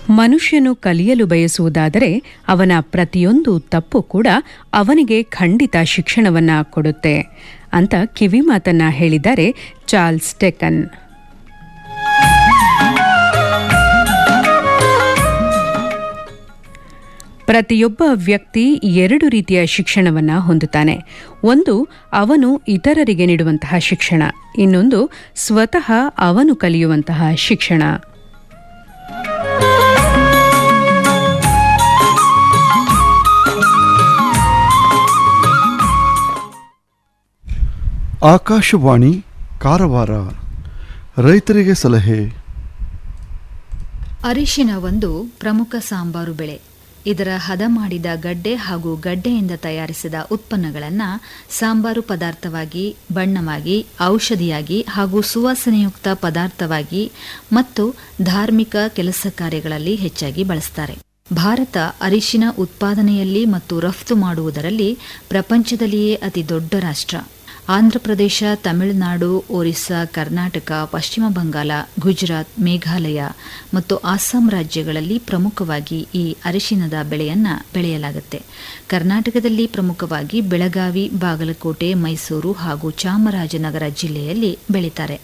ಮನುಷ್ಯನು ಕಲಿಯಲು ಬಯಸುವುದಾದರೆ ಅವನ ಪ್ರತಿಯೊಂದು ತಪ್ಪು ಕೂಡ ಅವನಿಗೆ ಖಂಡಿತ ಶಿಕ್ಷಣವನ್ನ ಕೊಡುತ್ತೆ ಅಂತ ಕಿವಿಮಾತನ್ನ ಹೇಳಿದ್ದಾರೆ ಚಾರ್ಲ್ಸ್ ಟೆಕನ್ ಪ್ರತಿಯೊಬ್ಬ ವ್ಯಕ್ತಿ ಎರಡು ರೀತಿಯ ಶಿಕ್ಷಣವನ್ನ ಹೊಂದುತ್ತಾನೆ ಒಂದು ಅವನು ಇತರರಿಗೆ ನೀಡುವಂತಹ ಶಿಕ್ಷಣ ಇನ್ನೊಂದು ಸ್ವತಃ ಅವನು ಕಲಿಯುವಂತಹ ಶಿಕ್ಷಣ ಆಕಾಶವಾಣಿ ಕಾರವಾರ ರೈತರಿಗೆ ಸಲಹೆ ಅರಿಶಿನ ಒಂದು ಪ್ರಮುಖ ಸಾಂಬಾರು ಬೆಳೆ ಇದರ ಹದ ಮಾಡಿದ ಗಡ್ಡೆ ಹಾಗೂ ಗಡ್ಡೆಯಿಂದ ತಯಾರಿಸಿದ ಉತ್ಪನ್ನಗಳನ್ನು ಸಾಂಬಾರು ಪದಾರ್ಥವಾಗಿ ಬಣ್ಣವಾಗಿ ಔಷಧಿಯಾಗಿ ಹಾಗೂ ಸುವಾಸನೆಯುಕ್ತ ಪದಾರ್ಥವಾಗಿ ಮತ್ತು ಧಾರ್ಮಿಕ ಕೆಲಸ ಕಾರ್ಯಗಳಲ್ಲಿ ಹೆಚ್ಚಾಗಿ ಬಳಸ್ತಾರೆ ಭಾರತ ಅರಿಶಿನ ಉತ್ಪಾದನೆಯಲ್ಲಿ ಮತ್ತು ರಫ್ತು ಮಾಡುವುದರಲ್ಲಿ ಪ್ರಪಂಚದಲ್ಲಿಯೇ ಅತಿ ದೊಡ್ಡ ರಾಷ್ಟ್ರ ಆಂಧ್ರಪ್ರದೇಶ ತಮಿಳುನಾಡು ಒರಿಸ್ಸಾ ಕರ್ನಾಟಕ ಪಶ್ಚಿಮ ಬಂಗಾಳ ಗುಜರಾತ್ ಮೇಘಾಲಯ ಮತ್ತು ಅಸ್ಸಾಂ ರಾಜ್ಯಗಳಲ್ಲಿ ಪ್ರಮುಖವಾಗಿ ಈ ಅರಿಶಿನದ ಬೆಳೆಯನ್ನ ಬೆಳೆಯಲಾಗುತ್ತೆ ಕರ್ನಾಟಕದಲ್ಲಿ ಪ್ರಮುಖವಾಗಿ ಬೆಳಗಾವಿ ಬಾಗಲಕೋಟೆ ಮೈಸೂರು ಹಾಗೂ ಚಾಮರಾಜನಗರ ಜಿಲ್ಲೆಯಲ್ಲಿ ಬೆಳೀತಾರೆ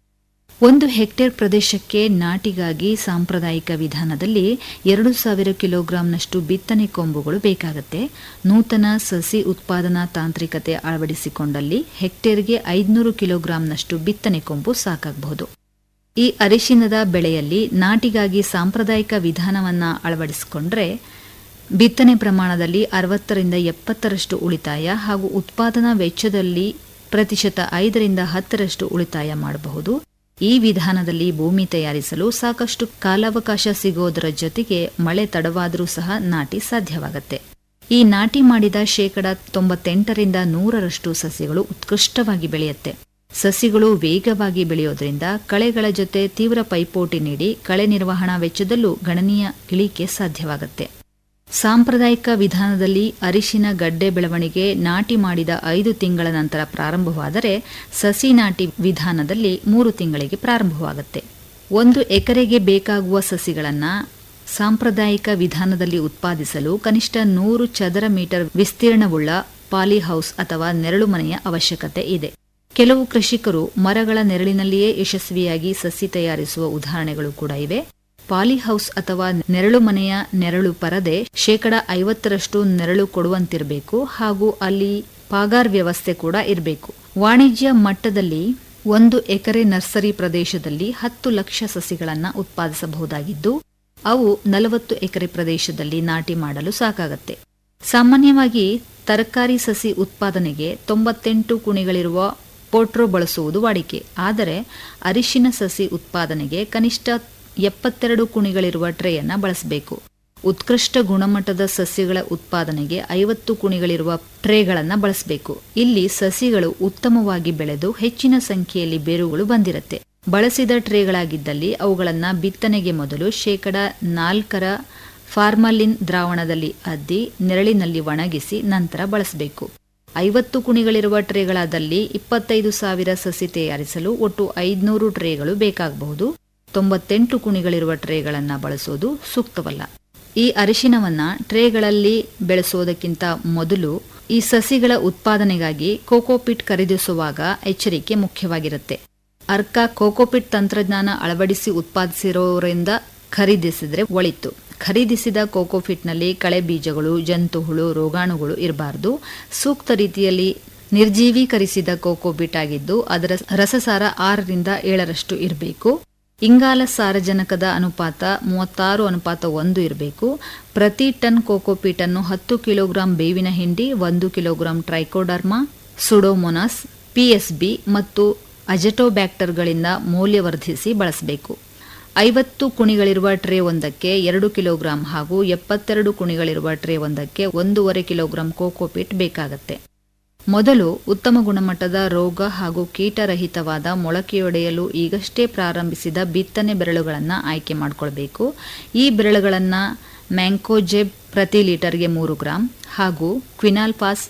ಒಂದು ಹೆಕ್ಟೇರ್ ಪ್ರದೇಶಕ್ಕೆ ನಾಟಿಗಾಗಿ ಸಾಂಪ್ರದಾಯಿಕ ವಿಧಾನದಲ್ಲಿ ಎರಡು ಸಾವಿರ ಕಿಲೋಗ್ರಾಂನಷ್ಟು ಬಿತ್ತನೆ ಕೊಂಬುಗಳು ಬೇಕಾಗುತ್ತೆ ನೂತನ ಸಸಿ ಉತ್ಪಾದನಾ ತಾಂತ್ರಿಕತೆ ಅಳವಡಿಸಿಕೊಂಡಲ್ಲಿ ಹೆಕ್ಟೇರ್ಗೆ ಐದುನೂರು ಕಿಲೋಗ್ರಾಂನಷ್ಟು ಬಿತ್ತನೆ ಕೊಂಬು ಸಾಕಾಗಬಹುದು ಈ ಅರಿಶಿನದ ಬೆಳೆಯಲ್ಲಿ ನಾಟಿಗಾಗಿ ಸಾಂಪ್ರದಾಯಿಕ ವಿಧಾನವನ್ನ ಅಳವಡಿಸಿಕೊಂಡ್ರೆ ಬಿತ್ತನೆ ಪ್ರಮಾಣದಲ್ಲಿ ಅರವತ್ತರಿಂದ ಎಪ್ಪತ್ತರಷ್ಟು ಉಳಿತಾಯ ಹಾಗೂ ಉತ್ಪಾದನಾ ವೆಚ್ಚದಲ್ಲಿ ಪ್ರತಿಶತ ಐದರಿಂದ ಹತ್ತರಷ್ಟು ಉಳಿತಾಯ ಮಾಡಬಹುದು ಈ ವಿಧಾನದಲ್ಲಿ ಭೂಮಿ ತಯಾರಿಸಲು ಸಾಕಷ್ಟು ಕಾಲಾವಕಾಶ ಸಿಗೋದರ ಜೊತೆಗೆ ಮಳೆ ತಡವಾದರೂ ಸಹ ನಾಟಿ ಸಾಧ್ಯವಾಗುತ್ತೆ ಈ ನಾಟಿ ಮಾಡಿದ ಶೇಕಡ ತೊಂಬತ್ತೆಂಟರಿಂದ ನೂರರಷ್ಟು ಸಸಿಗಳು ಉತ್ಕೃಷ್ಟವಾಗಿ ಬೆಳೆಯುತ್ತೆ ಸಸಿಗಳು ವೇಗವಾಗಿ ಬೆಳೆಯೋದ್ರಿಂದ ಕಳೆಗಳ ಜೊತೆ ತೀವ್ರ ಪೈಪೋಟಿ ನೀಡಿ ಕಳೆ ನಿರ್ವಹಣಾ ವೆಚ್ಚದಲ್ಲೂ ಗಣನೀಯ ಇಳಿಕೆ ಸಾಧ್ಯವಾಗುತ್ತೆ ಸಾಂಪ್ರದಾಯಿಕ ವಿಧಾನದಲ್ಲಿ ಅರಿಶಿನ ಗಡ್ಡೆ ಬೆಳವಣಿಗೆ ನಾಟಿ ಮಾಡಿದ ಐದು ತಿಂಗಳ ನಂತರ ಪ್ರಾರಂಭವಾದರೆ ಸಸಿ ನಾಟಿ ವಿಧಾನದಲ್ಲಿ ಮೂರು ತಿಂಗಳಿಗೆ ಪ್ರಾರಂಭವಾಗುತ್ತೆ ಒಂದು ಎಕರೆಗೆ ಬೇಕಾಗುವ ಸಸಿಗಳನ್ನು ಸಾಂಪ್ರದಾಯಿಕ ವಿಧಾನದಲ್ಲಿ ಉತ್ಪಾದಿಸಲು ಕನಿಷ್ಠ ನೂರು ಚದರ ಮೀಟರ್ ವಿಸ್ತೀರ್ಣವುಳ್ಳ ಪಾಲಿಹೌಸ್ ಅಥವಾ ನೆರಳು ಮನೆಯ ಅವಶ್ಯಕತೆ ಇದೆ ಕೆಲವು ಕೃಷಿಕರು ಮರಗಳ ನೆರಳಿನಲ್ಲಿಯೇ ಯಶಸ್ವಿಯಾಗಿ ಸಸಿ ತಯಾರಿಸುವ ಉದಾಹರಣೆಗಳು ಕೂಡ ಇವೆ ಪಾಲಿಹೌಸ್ ಅಥವಾ ನೆರಳು ಮನೆಯ ನೆರಳು ಪರದೆ ಶೇಕಡ ಐವತ್ತರಷ್ಟು ನೆರಳು ಕೊಡುವಂತಿರಬೇಕು ಹಾಗೂ ಅಲ್ಲಿ ಪಾಗಾರ್ ವ್ಯವಸ್ಥೆ ಕೂಡ ಇರಬೇಕು ವಾಣಿಜ್ಯ ಮಟ್ಟದಲ್ಲಿ ಒಂದು ಎಕರೆ ನರ್ಸರಿ ಪ್ರದೇಶದಲ್ಲಿ ಹತ್ತು ಲಕ್ಷ ಸಸಿಗಳನ್ನು ಉತ್ಪಾದಿಸಬಹುದಾಗಿದ್ದು ಅವು ನಲವತ್ತು ಎಕರೆ ಪ್ರದೇಶದಲ್ಲಿ ನಾಟಿ ಮಾಡಲು ಸಾಕಾಗತ್ತೆ ಸಾಮಾನ್ಯವಾಗಿ ತರಕಾರಿ ಸಸಿ ಉತ್ಪಾದನೆಗೆ ತೊಂಬತ್ತೆಂಟು ಕುಣಿಗಳಿರುವ ಪೋಟ್ರೋ ಬಳಸುವುದು ವಾಡಿಕೆ ಆದರೆ ಅರಿಶಿನ ಸಸಿ ಉತ್ಪಾದನೆಗೆ ಕನಿಷ್ಠ ಎಪ್ಪತ್ತೆರಡು ಕುಣಿಗಳಿರುವ ಟ್ರೇಯನ್ನ ಬಳಸಬೇಕು ಉತ್ಕೃಷ್ಟ ಗುಣಮಟ್ಟದ ಸಸ್ಯಗಳ ಉತ್ಪಾದನೆಗೆ ಐವತ್ತು ಕುಣಿಗಳಿರುವ ಟ್ರೇಗಳನ್ನು ಬಳಸಬೇಕು ಇಲ್ಲಿ ಸಸಿಗಳು ಉತ್ತಮವಾಗಿ ಬೆಳೆದು ಹೆಚ್ಚಿನ ಸಂಖ್ಯೆಯಲ್ಲಿ ಬೇರುಗಳು ಬಂದಿರುತ್ತೆ ಬಳಸಿದ ಟ್ರೇಗಳಾಗಿದ್ದಲ್ಲಿ ಅವುಗಳನ್ನು ಬಿತ್ತನೆಗೆ ಮೊದಲು ಶೇಕಡ ನಾಲ್ಕರ ಫಾರ್ಮಲಿನ್ ದ್ರಾವಣದಲ್ಲಿ ಅದ್ದಿ ನೆರಳಿನಲ್ಲಿ ಒಣಗಿಸಿ ನಂತರ ಬಳಸಬೇಕು ಐವತ್ತು ಕುಣಿಗಳಿರುವ ಟ್ರೇಗಳಾದಲ್ಲಿ ಇಪ್ಪತ್ತೈದು ಸಾವಿರ ಸಸಿ ತಯಾರಿಸಲು ಒಟ್ಟು ಐದುನೂರು ಟ್ರೇಗಳು ಬೇಕಾಗಬಹುದು ತೊಂಬತ್ತೆಂಟು ಕುಣಿಗಳಿರುವ ಟ್ರೇಗಳನ್ನು ಬಳಸೋದು ಸೂಕ್ತವಲ್ಲ ಈ ಅರಿಶಿನವನ್ನ ಟ್ರೇಗಳಲ್ಲಿ ಬೆಳೆಸೋದಕ್ಕಿಂತ ಮೊದಲು ಈ ಸಸಿಗಳ ಉತ್ಪಾದನೆಗಾಗಿ ಕೋಕೋಪಿಟ್ ಖರೀದಿಸುವಾಗ ಎಚ್ಚರಿಕೆ ಮುಖ್ಯವಾಗಿರುತ್ತೆ ಅರ್ಕ ಕೋಕೋಪಿಟ್ ತಂತ್ರಜ್ಞಾನ ಅಳವಡಿಸಿ ಉತ್ಪಾದಿಸಿರೋರಿಂದ ಖರೀದಿಸಿದ್ರೆ ಒಳಿತು ಖರೀದಿಸಿದ ಕೋಕೋಫಿಟ್ನಲ್ಲಿ ಕಳೆ ಬೀಜಗಳು ಜಂತುಹುಳು ರೋಗಾಣುಗಳು ಇರಬಾರದು ಸೂಕ್ತ ರೀತಿಯಲ್ಲಿ ನಿರ್ಜೀವೀಕರಿಸಿದ ಕೋಕೋಬಿಟ್ ಆಗಿದ್ದು ಅದರ ರಸಸಾರ ಆರರಿಂದ ಏಳರಷ್ಟು ಇರಬೇಕು ಇಂಗಾಲ ಸಾರಜನಕದ ಅನುಪಾತ ಮೂವತ್ತಾರು ಅನುಪಾತ ಒಂದು ಇರಬೇಕು ಪ್ರತಿ ಟನ್ ಕೋಕೋಪೀಟ್ ಅನ್ನು ಹತ್ತು ಕಿಲೋಗ್ರಾಂ ಬೇವಿನ ಹಿಂಡಿ ಒಂದು ಕಿಲೋಗ್ರಾಂ ಟ್ರೈಕೋಡರ್ಮಾ ಸುಡೋಮೊನಾಸ್ ಪಿಎಸ್ಬಿ ಮತ್ತು ಅಜಟೋಬ್ಯಾಕ್ಟರ್ಗಳಿಂದ ಮೌಲ್ಯವರ್ಧಿಸಿ ಬಳಸಬೇಕು ಐವತ್ತು ಕುಣಿಗಳಿರುವ ಟ್ರೇ ಒಂದಕ್ಕೆ ಎರಡು ಕಿಲೋಗ್ರಾಂ ಹಾಗೂ ಎಪ್ಪತ್ತೆರಡು ಕುಣಿಗಳಿರುವ ಟ್ರೇ ಒಂದಕ್ಕೆ ಒಂದೂವರೆ ಕಿಲೋಗ್ರಾಂ ಕೋಕೋಪೀಟ್ ಬೇಕಾಗತ್ತೆ ಮೊದಲು ಉತ್ತಮ ಗುಣಮಟ್ಟದ ರೋಗ ಹಾಗೂ ಕೀಟರಹಿತವಾದ ಮೊಳಕೆಯೊಡೆಯಲು ಈಗಷ್ಟೇ ಪ್ರಾರಂಭಿಸಿದ ಬಿತ್ತನೆ ಬೆರಳುಗಳನ್ನು ಆಯ್ಕೆ ಮಾಡಿಕೊಳ್ಬೇಕು ಈ ಬೆರಳುಗಳನ್ನು ಮ್ಯಾಂಕೋಜೆಬ್ ಪ್ರತಿ ಲೀಟರ್ಗೆ ಮೂರು ಗ್ರಾಂ ಹಾಗೂ ಕ್ವಿನಾಲ್ಪಾಸ್